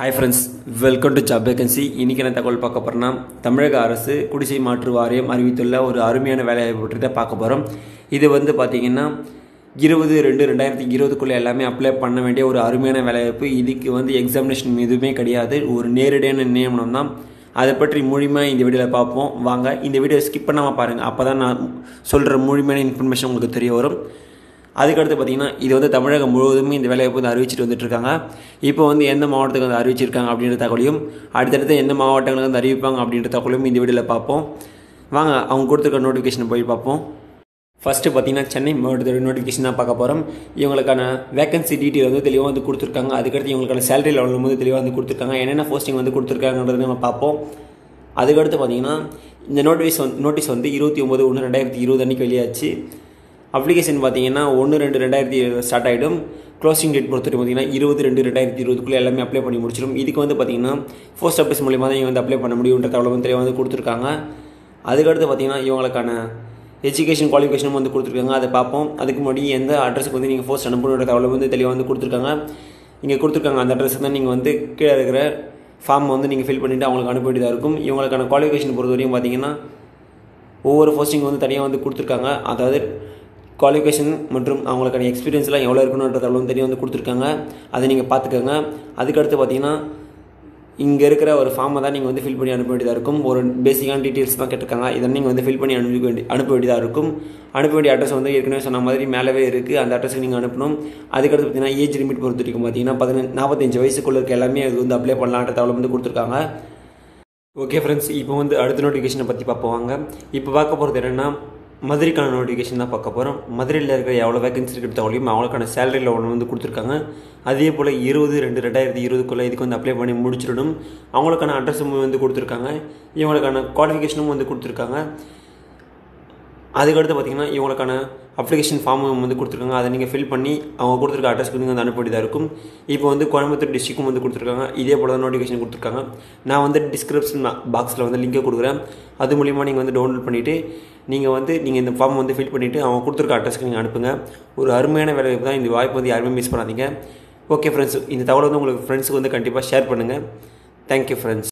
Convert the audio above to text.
hi friends welcome to job vacancy இன்றைக்கி என்ன தகவல் பார்க்க போகிறோன்னா தமிழக அரசு குடிசை மாற்று வாரியம் அறிவித்துள்ள ஒரு அருமையான வேலைவாய்ப்பு பற்றி தான் பார்க்க போகிறோம் இது வந்து பார்த்திங்கன்னா இருபது ரெண்டு ரெண்டாயிரத்தி இருபதுக்குள்ளே எல்லாமே அப்ளை பண்ண வேண்டிய ஒரு அருமையான வேலைவாய்ப்பு இதுக்கு வந்து எக்ஸாமினேஷன் எதுவுமே கிடையாது ஒரு நேரடியான நியமனம் தான் அதை பற்றி முழுமையாக இந்த வீடியோவில் பார்ப்போம் வாங்க இந்த வீடியோ ஸ்கிப் பண்ணாமல் பாருங்கள் அப்போ தான் நான் சொல்கிற முழுமையான இன்ஃபர்மேஷன் உங்களுக்கு தெரிய வரும் அதுக்கடுத்து பார்த்தீங்கன்னா இது வந்து தமிழகம் முழுவதுமே இந்த வேலைவாய்ப்பு வந்து அறிவிச்சிட்டு வந்துட்டு இருக்காங்க இப்போ வந்து எந்த மாவட்டத்துக்கு வந்து அறிவிச்சிருக்காங்க அப்படின்ற தகவலையும் அடுத்தடுத்து எந்த மாவட்டங்களுக்கு வந்து அறிவிப்பாங்க அப்படின்ற தகவலையும் இந்த வீடியோவில் பார்ப்போம் வாங்க அவங்க கொடுத்துருக்க நோட்டிஃபிகேஷனை போய் பார்ப்போம் ஃபஸ்ட்டு பார்த்தீங்கன்னா சென்னை மாவட்டத்தோட நோட்டிஃபிகேஷன் தான் பார்க்க போகிறோம் இவங்களுக்கான வேகன்சி டீட்டெயில் வந்து தெளிவாக வந்து கொடுத்துருக்காங்க அதுக்கடுத்து இவங்களுக்கான சேலரி லெவல் வந்து தெளிவாக வந்து கொடுத்துருக்காங்க என்னென்ன போஸ்டிங் வந்து கொடுத்துருக்காங்கன்றது நம்ம பார்ப்போம் அதுக்கடுத்து பார்த்தீங்கன்னா இந்த நோட்டீஸ் வந்து நோட்டீஸ் வந்து இருபத்தி ஒம்பது ஒன்று ரெண்டாயிரத்தி இருபது அன்றைக்கி வெளியாச்சு அப்ளிகேஷன் பார்த்தீங்கன்னா ஒன்று ரெண்டு ரெண்டாயிரத்தி ஸ்டார்ட் ஆகிடும் க்ளோசிங் டேட் பொறுத்தவரை பார்த்தீங்கன்னா இருபது ரெண்டு ரெண்டாயிரத்தி இருபதுக்குள்ளே எல்லாமே அப்ளை பண்ணி முடிச்சிடும் இதுக்கு வந்து பார்த்தீங்கன்னா போஸ்ட் ஆஃபீஸ் மூலியமாக தான் இவங்க வந்து அப்ளை பண்ண முடியுன்ற தகவல் வந்து தெளிவாக வந்து கொடுத்துருக்காங்க அதுக்கடுத்து பார்த்தீங்கன்னா இவங்களுக்கான எஜுகேஷன் குவாலிஃபிகேஷனும் வந்து கொடுத்துருக்காங்க அதை பார்ப்போம் அதுக்கு முன்னாடி எந்த அட்ரஸுக்கு வந்து நீங்கள் போஸ்ட் அனுப்பணுன்ற தகவலை வந்து தெளிவாக வந்து கொடுத்துருக்காங்க இங்கே கொடுத்துருக்காங்க அந்த அட்ரஸுக்கு தான் நீங்கள் வந்து கீழே இருக்கிற ஃபார்ம் வந்து நீங்கள் ஃபில் பண்ணிவிட்டு அவங்களுக்கு அனுப்ப வேண்டியதாக இருக்கும் இவங்களுக்கான குவாலிஃபிகேஷன் பொறுத்த வரையும் பார்த்தீங்கன்னா ஒவ்வொரு போஸ்டிங் வந்து தனியாக வந்து கொடுத்துருக்காங்க அதாவது குவாலிஃபிகேஷன் மற்றும் அவங்களுக்கான எக்ஸ்பீரியன்ஸ்லாம் எவ்வளோ இருக்கணுன்ற தகவலும் தெரிய வந்து கொடுத்துருக்காங்க அதை நீங்கள் பார்த்துக்கோங்க அதுக்கடுத்து பார்த்தீங்கன்னா இங்கே இருக்கிற ஒரு ஃபார்மை தான் நீங்கள் வந்து ஃபில் பண்ணி அனுப்ப வேண்டியதாக இருக்கும் ஒரு பேசிக்கான டீட்டெயில்ஸ் தான் கேட்டிருக்காங்க இதை நீங்கள் வந்து ஃபில் பண்ணி அனுப்ப வேண்டிய அனுப்ப வேண்டியதாக இருக்கும் அனுப்ப வேண்டிய அட்ரஸ் வந்து ஏற்கனவே சொன்ன மாதிரி மேலவே இருக்குது அந்த அட்ரஸுக்கு நீங்கள் அனுப்பணும் அதுக்கடுத்து பார்த்தீங்கன்னா ஏஜ் லிமிட் பொறுத்த வரைக்கும் பார்த்தீங்கன்னா பதினஞ்சு நாற்பத்தஞ்சு வயசுக்குள்ள இருக்க எல்லாமே அது வந்து அப்ளை பண்ணலான்ற தகவல் வந்து கொடுத்துருக்காங்க ஓகே ஃப்ரெண்ட்ஸ் இப்போ வந்து அடுத்த நோட்டிஃபிகேஷனை பற்றி பார்ப்போங்க இப்போ பார்க்க போகிறது என்னென்னா மதுரைக்கான நோட்டிஃபிகேஷன் தான் பார்க்க போகிறோம் மதுரையில் இருக்கிற எவ்வளோ வேகன்சி இருக்கிற தகவலையும் அவங்களுக்கான சேலரி லெவல் வந்து கொடுத்துருக்காங்க அதே போல் இருபது ரெண்டு ரெண்டாயிரத்தி இருபதுக்குள்ளே இதுக்கு வந்து அப்ளை பண்ணி முடிச்சிடணும் அவங்களுக்கான அட்ரஸும் வந்து கொடுத்துருக்காங்க இவங்களுக்கான குவாலிஃபிகேஷனும் வந்து கொடுத்துருக்காங்க அதுக்கடுத்து பார்த்தீங்கன்னா இவங்களுக்கான அப்ளிகேஷன் ஃபார்மும் வந்து கொடுத்துருக்காங்க அதை நீங்கள் ஃபில் பண்ணி அவங்க கொடுத்துருக்க அட்ரஸ்க்கு வந்து வந்து அனுப்ப வேண்டியதாக இருக்கும் இப்போ வந்து கோயம்புத்தூர் டிஸ்ட்ரிக்கும் வந்து கொடுத்துருக்காங்க இதே போல் தான் நோட்டிஃபிகேஷன் கொடுத்துருக்காங்க நான் வந்து டிஸ்கிரிப்ஷன் பாக்ஸில் வந்து லிங்கை கொடுக்குறேன் அது மூலிமா நீங்கள் வந்து டவுன்லோட் பண்ணிவிட்டு நீங்கள் வந்து நீங்கள் இந்த ஃபார்ம் வந்து ஃபில் பண்ணிவிட்டு அவங்க கொடுத்துருக்க அட்ரஸ்க்கு நீங்கள் அனுப்புங்க ஒரு அருமையான வேலை தான் இந்த வாய்ப்பு வந்து யாருமே மிஸ் பண்ணாதீங்க ஓகே ஃப்ரெண்ட்ஸ் இந்த தகவல் வந்து உங்களுக்கு ஃப்ரெண்ட்ஸுக்கு வந்து கண்டிப்பாக ஷேர் பண்ணுங்கள் தேங்க்யூ ஃப்ரெண்ட்ஸ்